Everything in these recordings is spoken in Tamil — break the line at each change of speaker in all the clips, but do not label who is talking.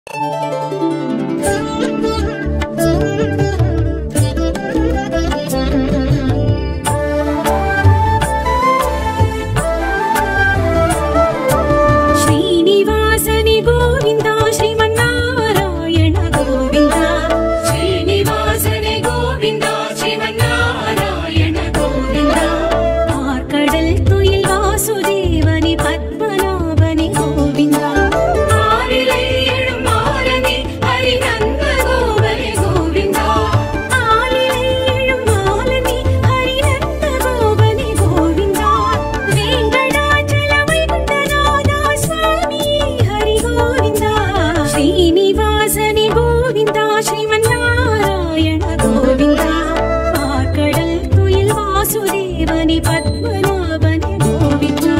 ಶ್ರೀನಿವಾಸನಿ ಗೋವಿಂದ ಶ್ರೀಮನ್ನಾರಾಯಣ ಗೋವಿಂದ ಶ್ರೀನಿವಾಸನಿ ಗೋವಿಂದ ಶ್ರೀಮನ್ನಾರಾಯಣ ಗೋವಿಂದ ஆர்கடல் துயில் வாசுதேவனி பத்மநாபனி கோவிந்தா ஆரிலை எழும் மாறனி ஹரிநந்த கோபனி கோவிந்தா ஆரிலை எழும் மாலனி ஹரிநந்த கோபனி கோவிந்தா வேங்கடாச்சல வைகுண்டநாதா சுவாமி ஹரி கோவிந்தா ஸ்ரீனிவாசனி கோவிந்தா ஸ்ரீமன்னாராயண கோவிந்தா ஆர்கடல் துயில் வாசுதேவனி பத்மநாபனி கோவிந்தா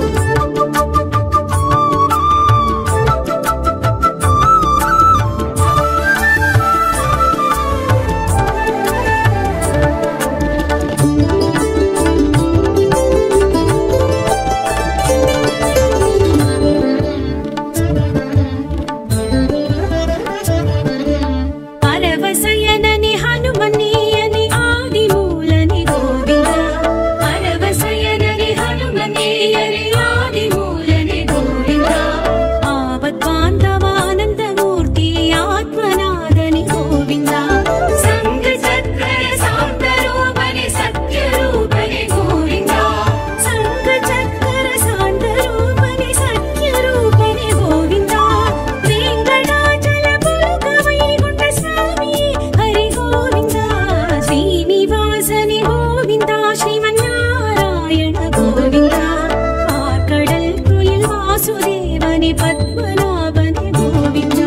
ಪರವಸಯನನಿ ಹನುಮನೀಯನಿ ಆದಿಮೂಲನಿ ಗೋವಿಂದ ಪರವಸಯನನಿ ಹನುಮನೀಯನಿ ಆದಿಮೂಲನಿ ಗೋವಿಂದ ಆಪತ್ಪಾಂತವಾನಂದಮೂರ್ತಿ ಆತ್ಮನಾದನಿ ಗೋವಿಂದ ಸಂಘ ಚಕ್ರ ಸಾಂತರೂಪನಿ ಸತ್ಯರೂಪನಿ ಗೋವಿಂದ ಸಂಘ ಚಕ್ರ ಸಾಂತರೂಪನಿ ಸತ್ಯರೂಪನಿ ಗೋವಿಂದ ವೆಂಕಟಾಚಲ ಪುರುಕ ವೈಗುಂಠ ಸ್ವಾಮಿ ಹರಿ ಗೋವಿಂದ ಶ್ರೀನಿವಾಸನಿ ಗೋವಿಂದ ಶ್ರೀಮನ್ನಾರಾಯಣ ಗೋವಿಂದ ஆர்கடல் துயில் வாசுதேவனி பத்மநாபனி கோவிந்தா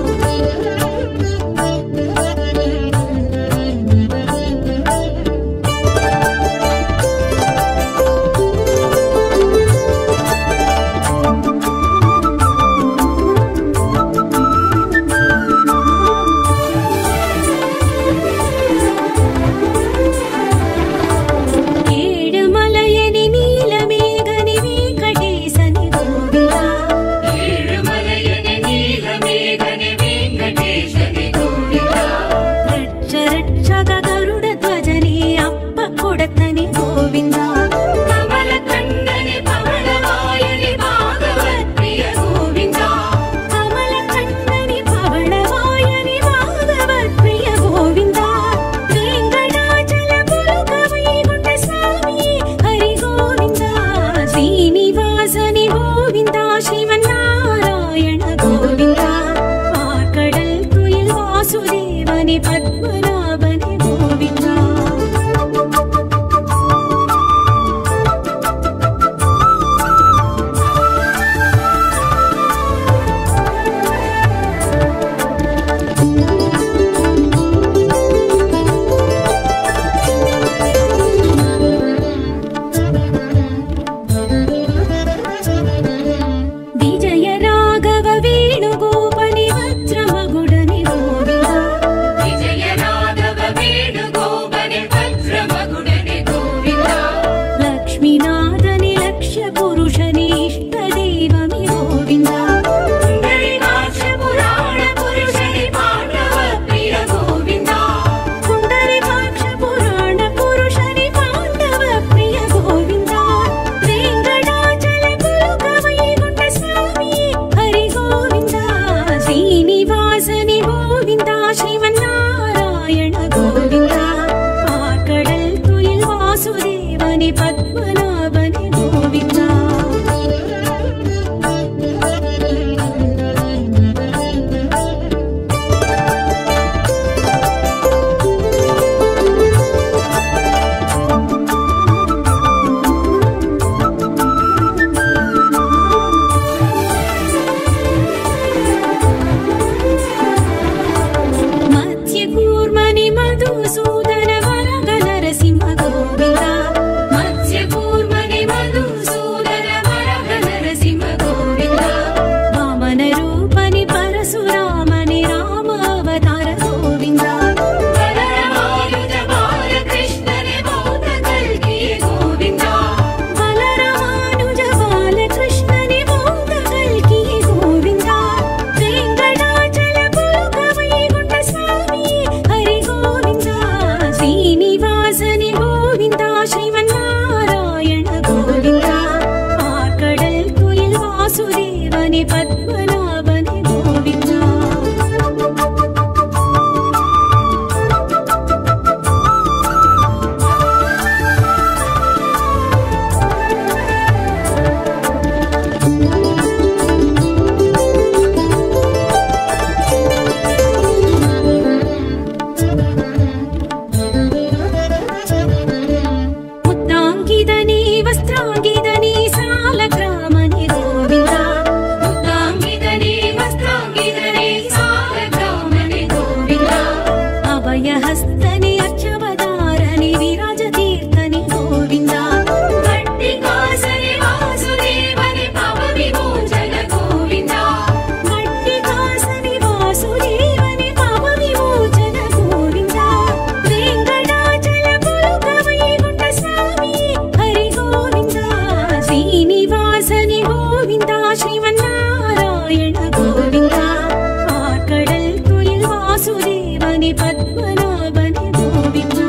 ఏడుమలయని నీలమేఘని వెంకటేశని గోవిందా
ఏడుమలయని నీలమేఘని వెంకటేశని గోవింద
రక్ష రక్షక గరుడ ధ్వజని అప్ప కొడతని గోవిందా
కమల కండని పవళవాయని భాగవత్ ప్రియ గోవింద
కమల కన్నని పవళవాయని భాగవత్ ప్రియ గోవిందా వెంకటాచల పులుక వైకుంఠ స్వామి హరి గోవిందా శ్రీనివాసని గోవిందా శ్రీమన్నారాయణ గోవిందా ఆర్కడల్ తుயில் వాసుదేవని పద్మనాభని గోవిందా విజయ రాఘవ వేణుగోపని వజ్రమగుడని గోవిందా
విజయ రాఘవ
శ్రీవత్సవని పద్మనాభని గోవిందా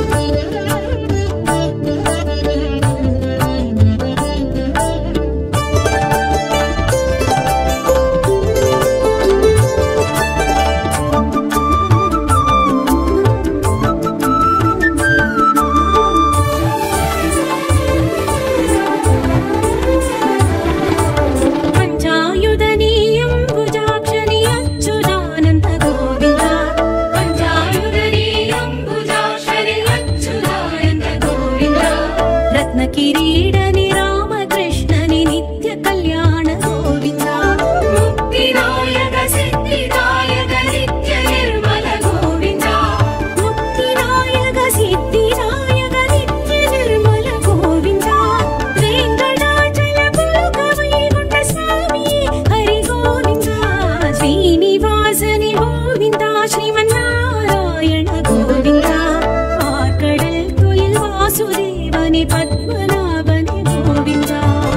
పంచాయుధనీయం భుజాక్షని అచ్యుతానంద గోవింద
పంచాయుధనీయం భుజాక్షరి అచ్యుతానంద గోవింద
రత్న కిరీడని రామకృష్ణని నిత్య కళ్యాణ గోవింద
ముక్తిదాయక సిద్ధిదాయక నిత్య నిర్మల గోవింద
ముక్తినాయక సిద్ధినాయక నిత్య నిర్మల గోవింద వెంకటాచల పులుక వైకుంఠ స్వామి హరి గోవింద శ్రీనివాసని గోవింద శ్రీమన్నారాయణ గోవింద ఆర్కడల్ తుయిల్ వాసుదేవని పద్మనాభని గోవింద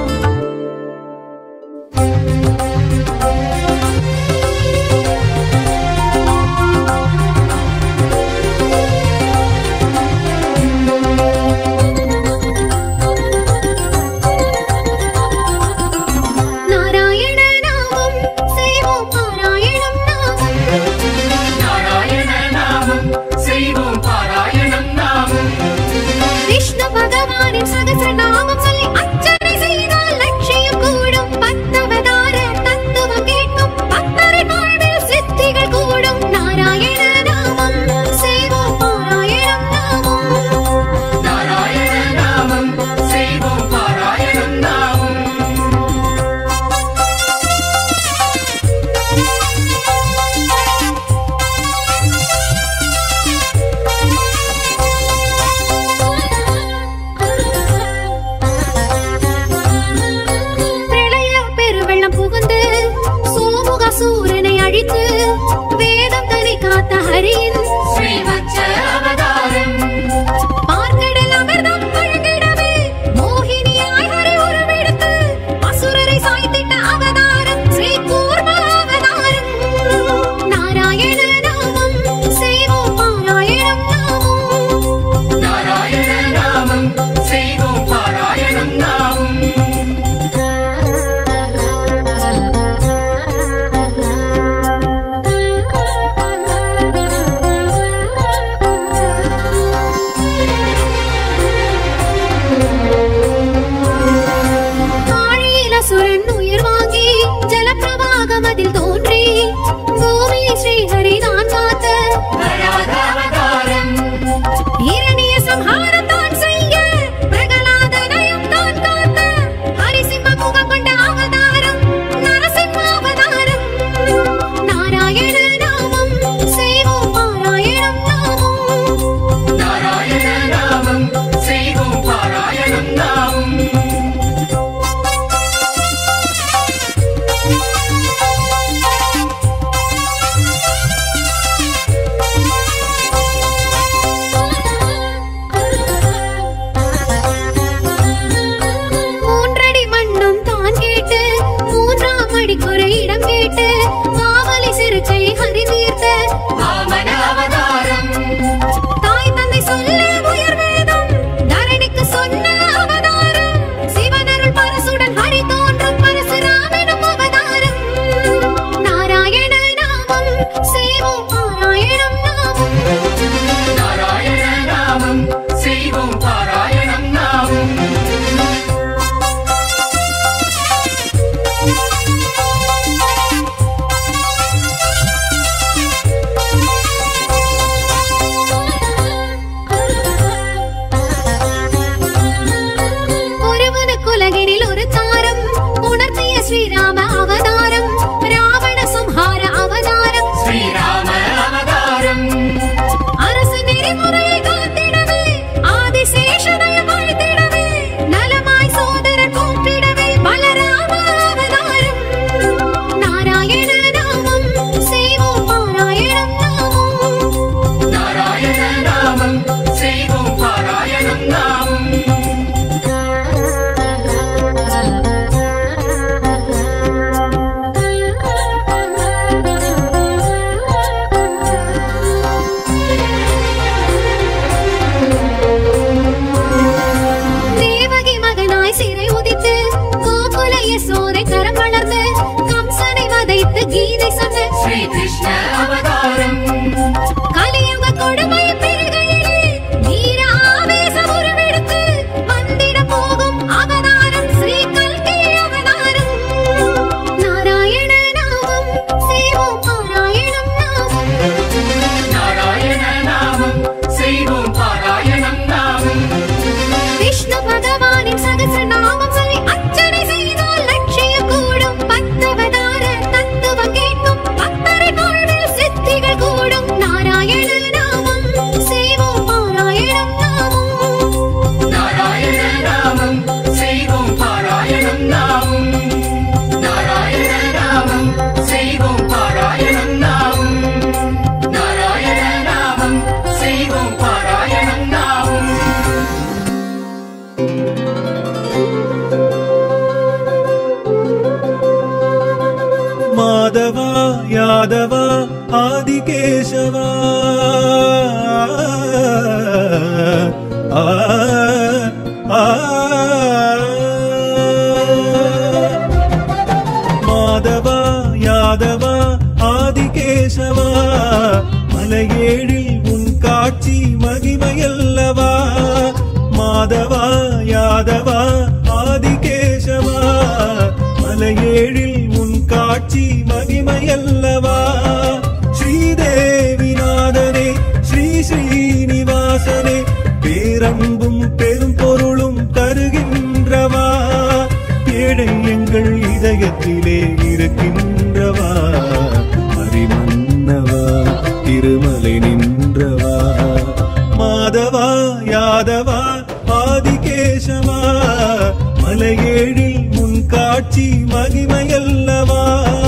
నారాయణ నామం సేవం నారాయణం నామం
నారాయణ నామం శైవం పారాయణం నామం
விஷ்ணு பகவானின் சகசிரநாமம் சொல்லி அர்ச்சனை செய்தால் லட்சியம் கூடும் பத்தவதார தத்துவம் கேட்கும் பக்தரின் வாழ்வில் சித்திகள் கூடும் நாராயண நாமம் செய்வோம் பாராயணம் நாமம்
நாராயண நாமம் செய்வோம் பாராயணம் நாமம்
பிரளய பெருவெள்ளம் புகுந்து சோமுக சூரனை அழித்து வேதம் தனி காத்த ஹரியின்
ஸ்ரீவத்ச அவதாரம்
பார்க்கடல் அமிர்தம் வழங்கிடவே மோகினியாய் ஹரி உருவெடுத்து அசுரரை சாய்த்திட்ட அவதாரம் ஸ்ரீ கூர்ம அவதாரம் நாராயண நாமம் செய்வோம் பாராயணம் நாமம்
நாராயண நாமம் செய்வோம் பாராயணம் நாமம்
ஆழியில சுரன் உயிர் வாங்கி ஜலப்பிரவாகம் அதில் தோன்றி பூமியை ஸ்ரீஹரி தான் காத்த
வராத அவதாரம்
இரணிய சம்ஹாரம் தான் செய்ய பிரகலாதனையும் தான் காத்த ஹரிசிம்ம முகம் கொண்ட அவதாரம் நரசிம்ம அவதாரம் நாராயண நாமம் செய்வோம் பாராயணம் நாமம்
நாராயண நாமம் செய்வோம் பாராயணம் நாமம்
மூன்றடி மண்ணும் தான் கேட்டு மூன்றாம் அடிக்குறை இடம் கேட்டு மாவலி சிறுச்சை ஹரி தீர்த்த
வாமன அவதாரம்
தாய் தந்தை சொல்ல உயர் வேதம் தரணிக்கு சொன்ன அவதாரம் சிவனருள் பரசுடன் ஹரி தோன்றும் பரசுராமனும் அவதாரம் நாராயண நாமம் செய்வோம் பாராயணம் நாமம்
நாராயண நாமம் செய்வோம் பாராயணம் நாமம்
நாராயண
மாதவா ஆதிகேசவா ஆ, ஆ, மாதவா யாதவா ஆதிகேசவா மலையேழில் உன் காட்சி மகிமையல்லவா மாதவா யாதவா ஆதிகேசவா மலையேழில் உன் காட்சி மகிமையல்லவா ஸ்ரீதேவிநாதனே ஸ்ரீ ஸ்ரீனிவாசனே பேரன்பும் பெரும் பொருளும் தருகின்றவா ஏழை எங்கள் இதயத்திலே இருக்கின்றவா மறிமன்னவா திருமலை நின்றவா மாதவா யாதவா ஆதிகேசவா மலையேழில் முன் காட்சி மகிமையல்லவா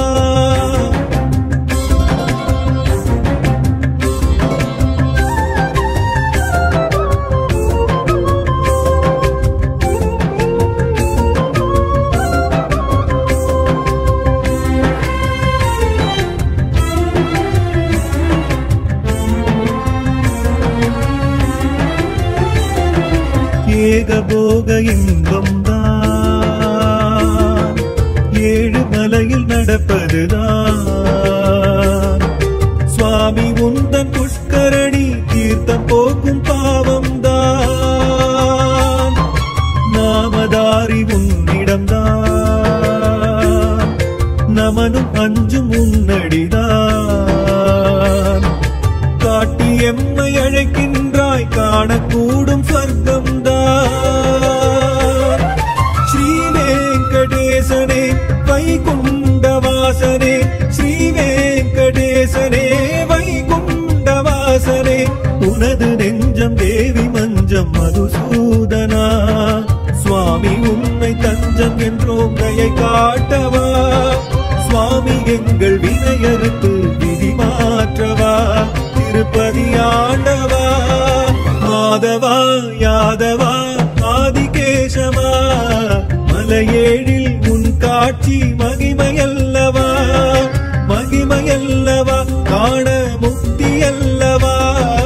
ஏகபோக இன்பம் தான் ஏழு மலையில் நடப்பதுதான் சுவாமி உந்தன் புஷ்கரணி தீர்த்தம் போக்கும் பாவம் தான் நாமதாரி உன்னிடம்தான் நமனும் அஞ்சும் உன்னடிதான் காட்டி எம்மை அழைக்கின்றாய் காணக்கூடும் சொர்க்கம் தான் ஸ்ரீ வெங்கடேசனே வைகுண்டவாசனே ஸ்ரீ வெங்கடேசனே வைகுண்டவாசனே உனது நெஞ்சம் தேவி மஞ்சம் மதுசூதனா சுவாமி உன்னை தஞ்சம் என்றோம் தயை காட்டவா சுவாமி எங்கள் வினையறுத்து விதி மாற்றவா திருப்பதி ஆண்டவா மாதவா யாதவா ஆதிகேசவா மலையேழில் உன் காட்சி மகிமையல்லவா மகிமையல்லவா காண முக்தியல்லவா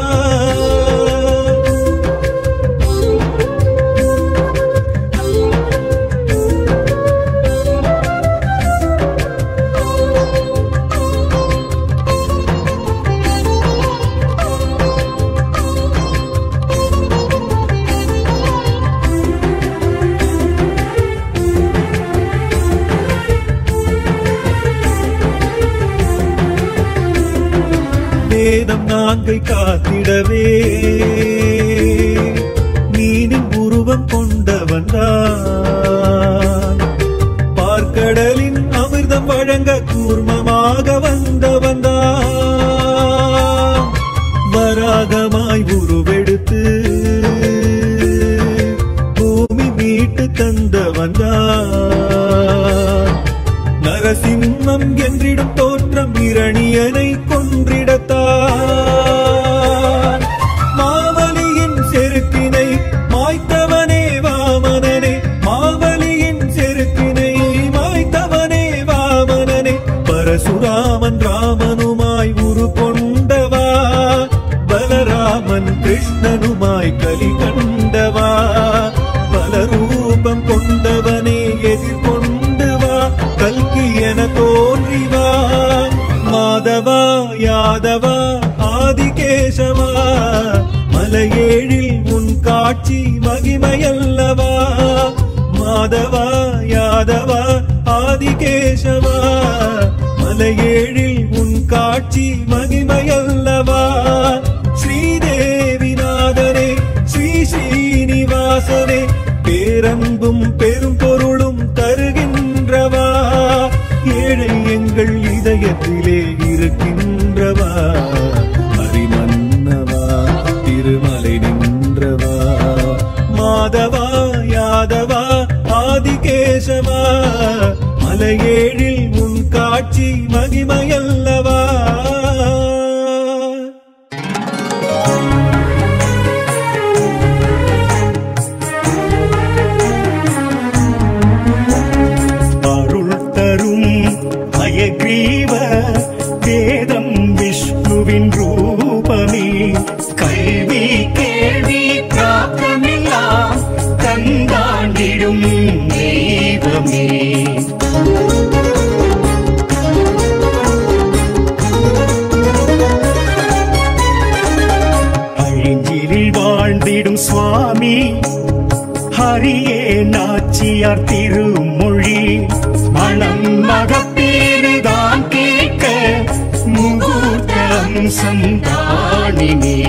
வேதம் நான்கை காத்திடவே மீனின் உருவம் கொண்டவன் தான் பார்க்கடலின் அமிர்தம் வழங்க கூர்மமாக வந்தவன் தான் வராகமாய் உருவெடுத்து பூமி மீட்டு தந்தவன் தான் நரசிம்மம் என்றிடும் தோற்றம் இரணியனை கொன்றிடத்தான் மாவலியின் செருக்கினை மாய்த்தவனே வாமனனே மாவலியின் செருக்கினை மாய்த்தவனே வாமனனே பரசுராமன் ராமனுமாய் உரு கொண்டவா பலராமன் கிருஷ்ணனுமாய் கலி கண்டவா பல ரூபம் கொண்டவனே எதிர்கொண்டு வா கல்கி என தோன்றி வா மாதவா யாதவா ஆதிகேசவா மலையேழில் உன் காட்சி மகிமையல்லவா மாதவா யாதவா ஆதிகேசவா மலையேழில் உன் காட்சி மகிமையல்லவா ஸ்ரீதேவிநாதனே ஸ்ரீ ஸ்ரீனிவாசனே பேரன்பும் பெரும் பொருளும் தருகின்றவா ஏழை எங்கள் இதயத்திலே இருக்கின்றவா மறிமன்னவா திருமலை நின்றவா மாதவா யாதவா ஆதிகேசவா மலையேழில் உன் காட்சி மகிமையல்லவா அருள் தரும் அயக்ரீவ
ஔவையார் திருமொழி மனம் மகப்பேறுதான் கேட்க முகூர்த்த அம்சம் தானினே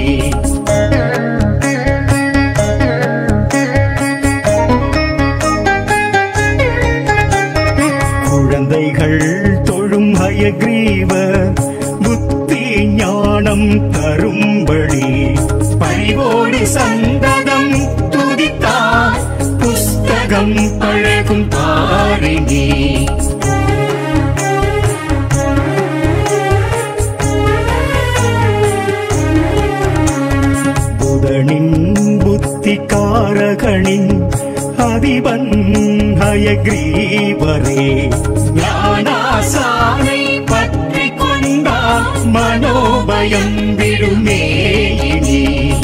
குழந்தைகள் தொழும் ஹயக்ரீவ புத்தி ஞானம் தரும்படி பரிவோடு சந்ததம் துதித்தார் புஸ்தகம் பழகும் பாருங்கே புதனின் புத்திகாரகனின் அதிபன் ஹயக்ரீவரே ஞானாசானை பற்றி கொண்டால் மனோபயம் விடுமே இனி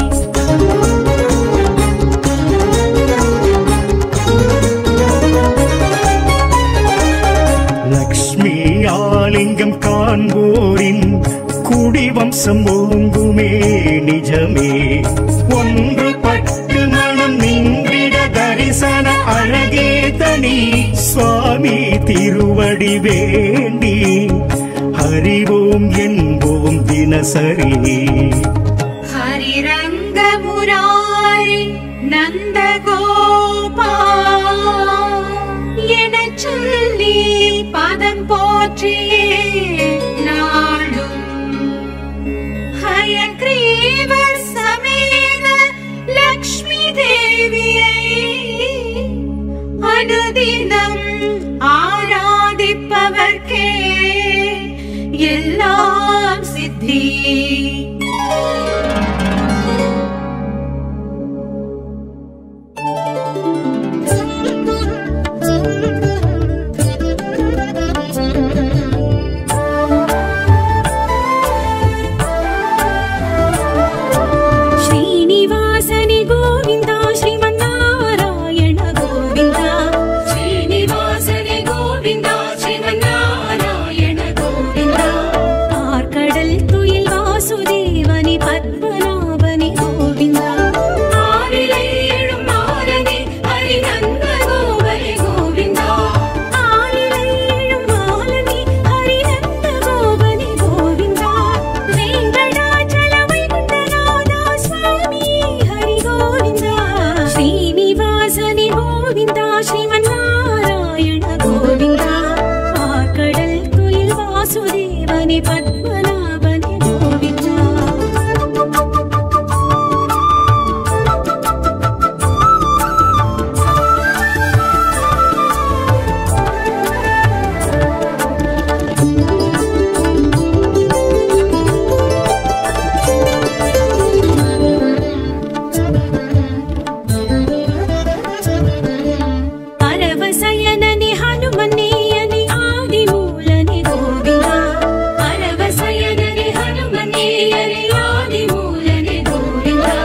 லக்ஷ்மி ஆலிங்கம் காண்போரின் குடிவம்சம் ஓங்குமே நிஜமே ஒன்று பட்டு மனம் நின்றிட தரிசன அழகே தனி சுவாமி திருவடி வேண்டி அறிவோம் என்போம் தினசரி
ஹரிரங்க முராரி நந்த கோபா எனச் சொல்லி பதம் போற்றியே நாளும் ஹயக்ரீவ சமேத லக்ஷ்மி தேவியை அனுதினம் ஆராதிப்பவர்க்கே எல்லாம் சித்தி
ಶ್ರೀನಿವಾಸನಿ ಗೋವಿಂದ ಶ್ರೀಮನ್ನಾರಾಯಣ ಗೋವಿಂದ ಶ್ರೀನಿವಾಸನಿ ಗೋವಿಂದ ಶ್ರೀಮನ್ನಾರಾಯಣ ಗೋವಿಂದ ஆர்கடல் துயில் வாசுதேவனி பத்மநாபனி கோவிந்தா ஆரிலை எழும் மாலனி ஹரிநந்த கோபனி கோவிந்தா ஆரிலை எழும் மாலனி ஹரிநந்த கோபனி கோவிந்தா வெங்கடாச்சல வைகுண்டநாதா சுவாமி ஹரி கோவிந்தா ஸ்ரீனிவாசனி கோவிந்தா ஸ்ரீமன்னாராயண கோவிந்தா ஆர்கடல் துயில் வாசுதேவனி பத்மநாபனி கோவிந்தா பரவசயனனி ஹனுமனேயனி ஆதிமூலனி கோவிந்தா பரவசயனனி ஹனுமனேயனி ஆதிமூலனி கோவிந்தா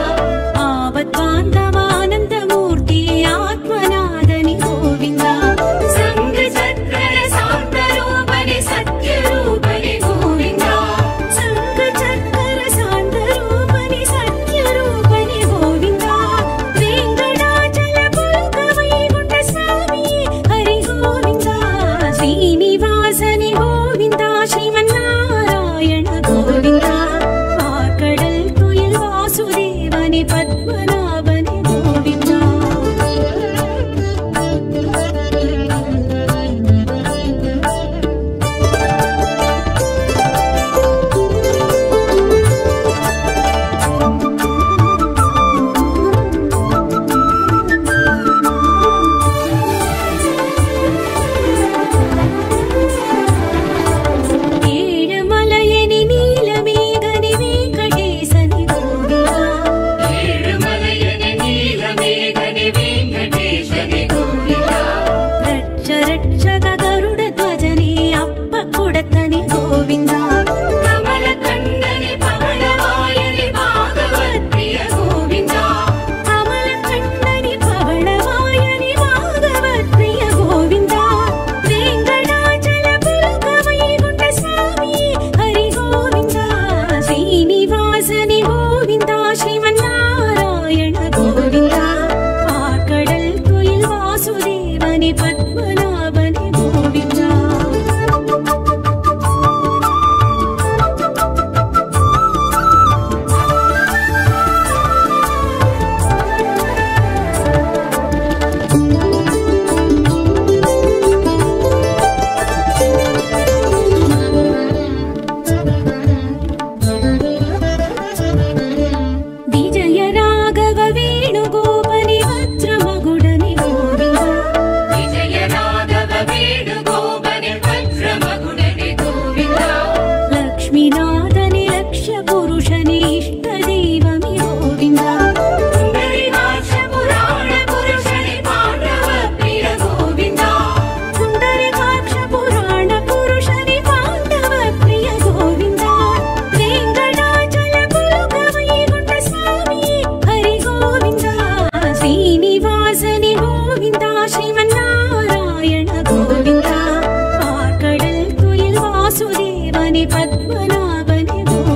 ஆபத்வாந்தவானந்தமூர்த்தி ஆத்மநாதனி கோவிந்தா சங்க சக்கர சாந்தரூபனி சத்யரூபனி கோவிந்தா சங்க சக்கர சாந்தரூபனி சத்யரூபனி கோவிந்தா வெங்கடாச்சல புல்க வைகுண்ட சுவாமி ஹரி கோவிந்தா ஸ்ரீனிவாசனி கோவிந்தா ஸ்ரீமன்னாராயண கோவிந்தா ലോകനാഥനെ ലക്ഷ്യപുരുഷനെ ഇഷ്ടദൈവമേ ഗോവിന്ദ
പുണ്ടരീകാക്ഷ പുരാണ പുരുഷനെ പാണ്ഡവ പ്രിയ ഗോവിന്ദ
പുണ്ടരീകാക്ഷ പുരാണ പുരുഷനെ പാണ്ഡവ പ്രിയ ഗോവിന്ദ വെങ്കടാചല പുലുക വൈകുണ്ഠ സ്വാമി ഹരി ഗോവിന്ദ ശ്രീനിവാസനെ ഗോവിന്ദ ശ്രീമന്നാരായണ ഗോവിന്ദ ആർക്കടൽ തുയിൽ വാസുദേവനെ പത്മനാഭനെ ഗോവിന്ദ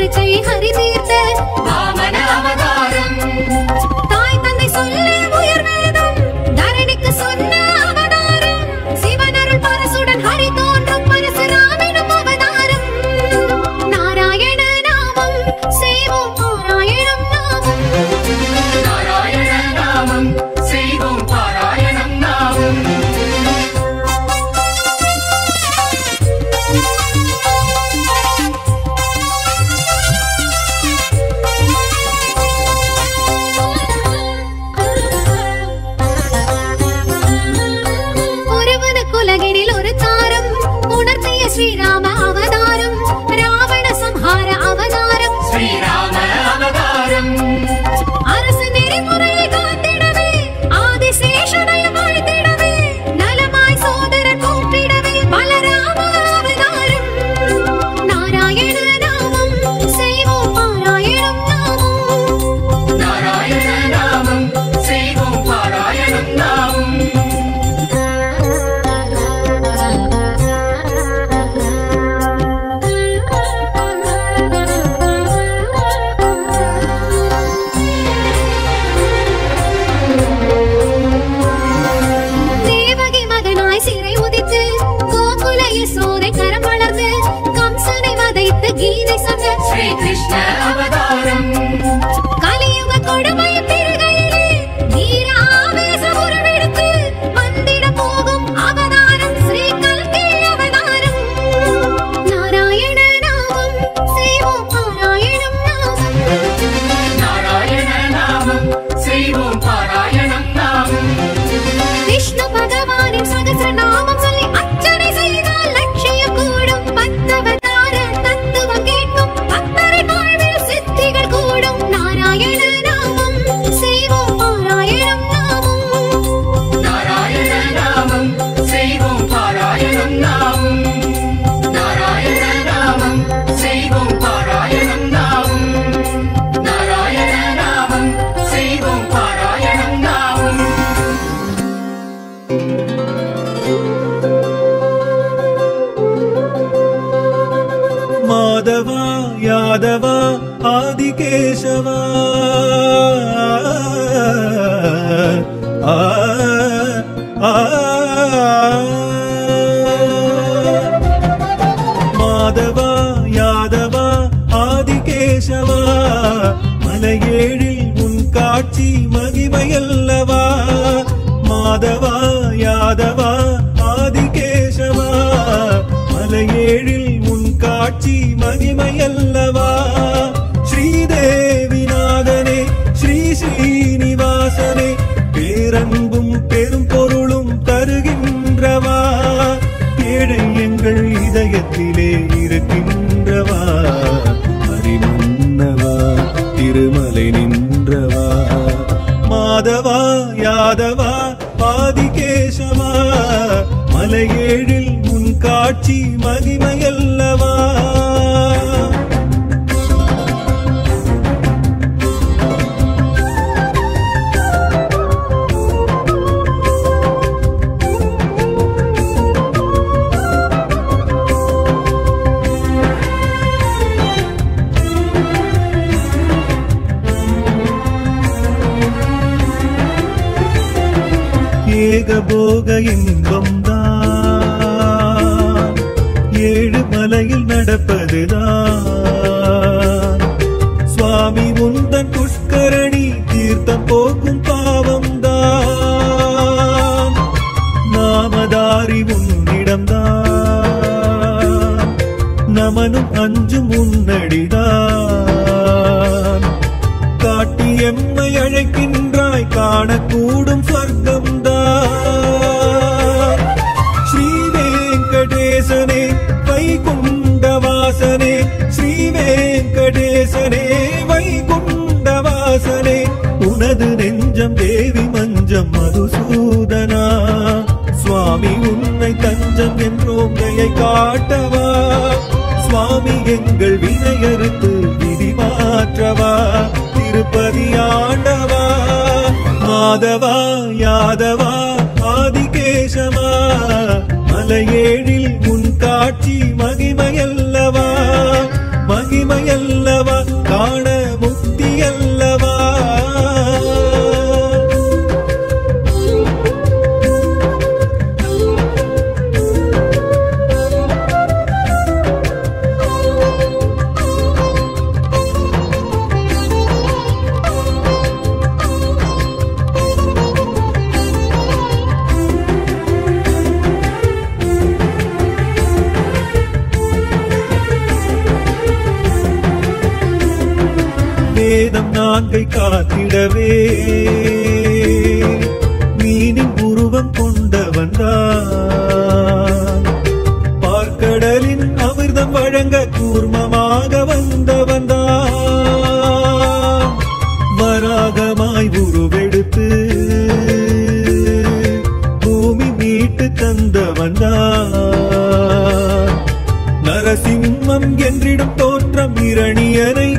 பரிச்சை ஹரி தீர்த்த
வாமன அவதாரம்
தாய் தந்தை சொல்ல உயர்வேதம் தரணிக்கு சொன்ன அவதாரம் சிவனருள் பரசுடன் ஹரி தோன்றும் பரசுராமனும் அவதாரம் நாராயண நாமம் செய்வோம் நாராயணம் நாமம்
நாராயண நாமம் செய்வோம் பாராயணம் நாமம்
ஒருவனுக்கு உலகினில் ஒரு தாரம் உணர்த்திய ஸ்ரீராம அவதாரம் ராவண சம்ஹார அவதாரம்
ஸ்ரீராம அவதாரம்
அரசு நெறிமுறையை காத்திடவே ஆதிசேஷனை வாழ்த்திடவே நலமாய் சோதரர் கூப்பிடவே பலராம அவதாரம் நாராயண நாமம் செய்வோம் பாராயணம் நாமம்
நாராயண நாமம் செய்வோம் பாராயணம் நாமம்
தேவகி மகனாய் சிறை உதித்து கோகுல யசோதை கரம் வளர்ந்து கம்சனை வதைத்து கீதை சொன்ன
ஸ்ரீ கிருஷ்ண அவதாரம்
கலியுக கொடுமை திருகையிலே வீர ஆவேச உருவெடுத்து வந்திட போகும் அவதாரம் ஸ்ரீ கல்கி அவதாரம் நாராயண நாமம் செய்வோம் பாராயணம் நாமம்
நாராயண நாமம் செய்வோம் பாராயணம் நாமம்
விஷ்ணு பகவானின் சகசிர நாமம் சொல்லி அர்ச்சனை செய்தால் லட்சியம் கூடும் பத்தவதார தத்துவம் கேட்கும் பக்தரின் வாழ்வில் சித்திகள் கூடும் நாராயண நாமம் செய்வோம் பாராயணம் நாமம்
நாராயண நாமம் செய்வோம் பாராயணம் நாமம் நாராயண நாமம் செய்வோம் பாராயணம் நாமம் நாராயண நாமம் செய்வோம் பாராயணம் நாமம்
மாதவா யாதவா ஆதிகேசவா ஆ, ஆ, மாதவா யாதவா ஆதிகேசவா மலையேழில் உன் காட்சி மகிமையல்லவா மாதவா யாதவா ஆதிகேசவா மலையேழில் உன் காட்சி மகிமையல்லவா ஸ்ரீதேவிநாதனே ஸ்ரீ ஸ்ரீனிவாசனே பேரன்பும் பெரும் பொருளும் தருகின்றவா ஏழை எங்கள் இதயத்திலே இருக்கின்றவா அறிமன்னவா திருமலை நின்றவா மாதவா யாதவா ஆதிகேசவா மலையேழில் உன் காட்சி மகிமையல்லவா ஏகபோக இன்பம் தான் ஏழு மலையில் நடப்பதுதான் சுவாமி உந்தன் புஷ்கரணி தீர்த்தம் போக்கும் பாவம் தான் நாமதாரி உன்னிடம்தான் நமனும் அஞ்சும் உன்னடிதான் காட்டி எம்மை அழைக்கின்றாய் காணக்கூடும் சொர்க்கம்தான் ஸ்ரீ வெங்கடேசனே வைகுண்டவாசனே ஸ்ரீ வெங்கடேசனே வைகுண்டவாசனே உனது நெஞ்சம் தேவி மஞ்சம் மதுசூதனா சுவாமி உன்னை தஞ்சம் என்றோம் தயை காட்டவா சுவாமி எங்கள் வினையறுத்து விதி மாற்றவா திருப்பதி ஆண்டவா மாதவா யாதவா ஆதிகேசவா மலையேழில் உன் காட்சி மகிமையல்லவா மகிமையல்லவா வேதம் நான்கை காத்திடவே மீனின் உருவம் கொண்டவன் தான் பார்க்கடலின் அமிர்தம் வழங்க கூர்மமாக வந்தவன் தான் வராகமாய் உருவெடுத்து பூமி மீட்டு தந்தவன் தான் நரசிம்மம் என்றிடும் தோற்றம் இரணியனை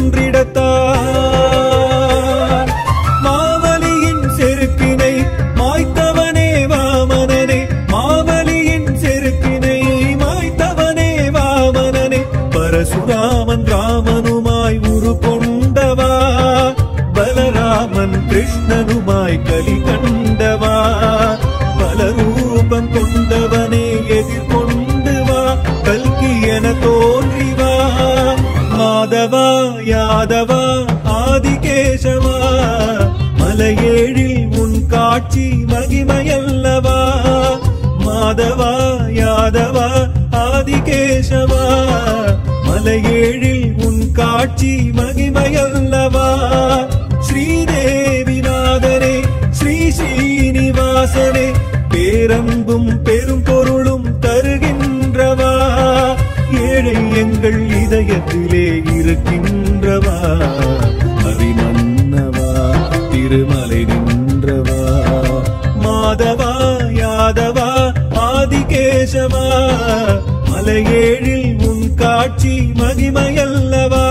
கொன்றிடத்தான் மாவலியின் செருக்கினை மாய்த்தவனே வாமனனே மாவலியின் செருக்கினை மாய்த்தவனே வாமனனே பரசுராமன் ராமனுமாய் உரு கொண்டவா பலராமன் கிருஷ்ணனுமாய் கலி கண்டவா பல ரூபம் கொண்டவனே எதிர்கொண்டு வா கல்கி என தோன்றி வா மாதவா யாதவா ஆதிகேசவா மலையேழில் உன் காட்சி மகிமையல்லவா மாதவா யாதவா ஆதிகேசவா மலையேழில் உன் காட்சி மகிமையல்லவா ஸ்ரீதேவிநாதனே ஸ்ரீ ஸ்ரீனிவாசனே பேரன்பும் பெரும் பொருளும் தருகின்றவா ஏழை எங்கள் இதயத்திலே இருக்கின்றவா அரிமன்னவா திருமலை நின்றவா மாதவா யாதவா ஆதிகேசவா மலையேழில் உன் காட்சி மகிமையல்லவா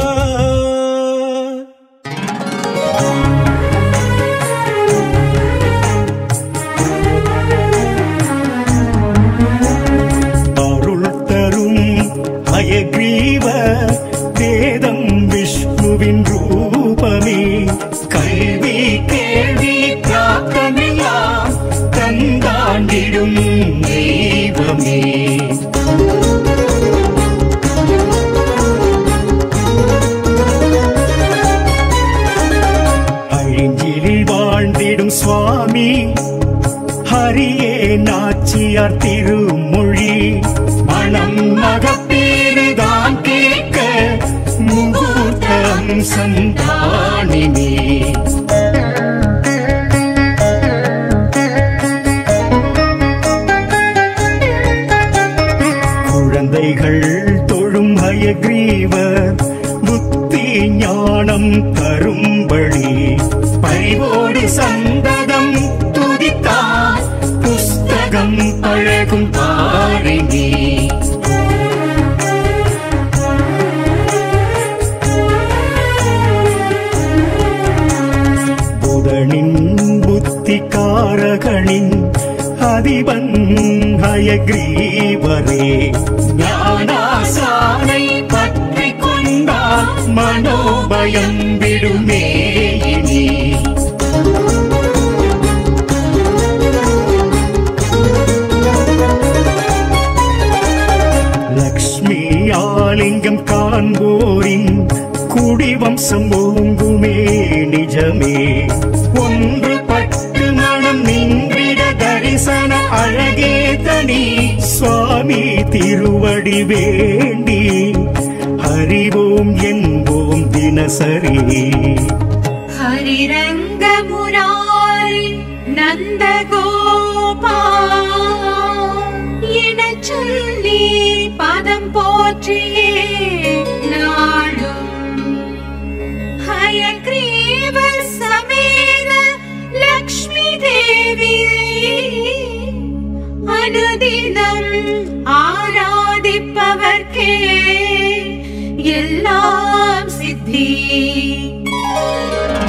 அருள் தரும் அயக்ரீவ வேதம் விஷ்ணுவின் ரூபமே கல்வி கேள்வி பிராப்தமெல்லாம் தந்தாண்டிடும் தெய்வமே அழிஞ்சிலில் வாழ்ந்திடும் சுவாமி ஹரியே நாச்சியார் திருமொழி மனம் மகப்பேறுதான் கேட்க முகூர்த்தம் சந்தானினே குழந்தைகள் தொழும் ஹயக்ரீவர் புத்தி ஞானம் தரும்படி பரிவோடு சந்ததம் துதித்தார் புஸ்தகம் பழகும் பாரினி புதனின் புத்தி காரகனின் அதிபன் ஹயக்ரீவரே ஞானாசானை பற்றி கொண்டால் மனோபயம் விடுமே இனி லக்ஷ்மி ஆலிங்கம் காண்போரின் குடிவம்சம் ஓங்குமே நிஜமே ஒன்று பட்டு மனம் நின்றிட தரிசன அழகே தனி சுவாமி திருவடி வேண்டி அறிவோம் என்போம் தினசரி
हरिरङ्ग मुरारि நந்தகோபா எனச் சொல்லி பதம் போற்றியே நாளும் ஹயக்ரீவ சமேத லக்ஷ்மி தேவியை அனுதினம் ஆராதிப்பவர்க்கே எல்லாம் சித்தி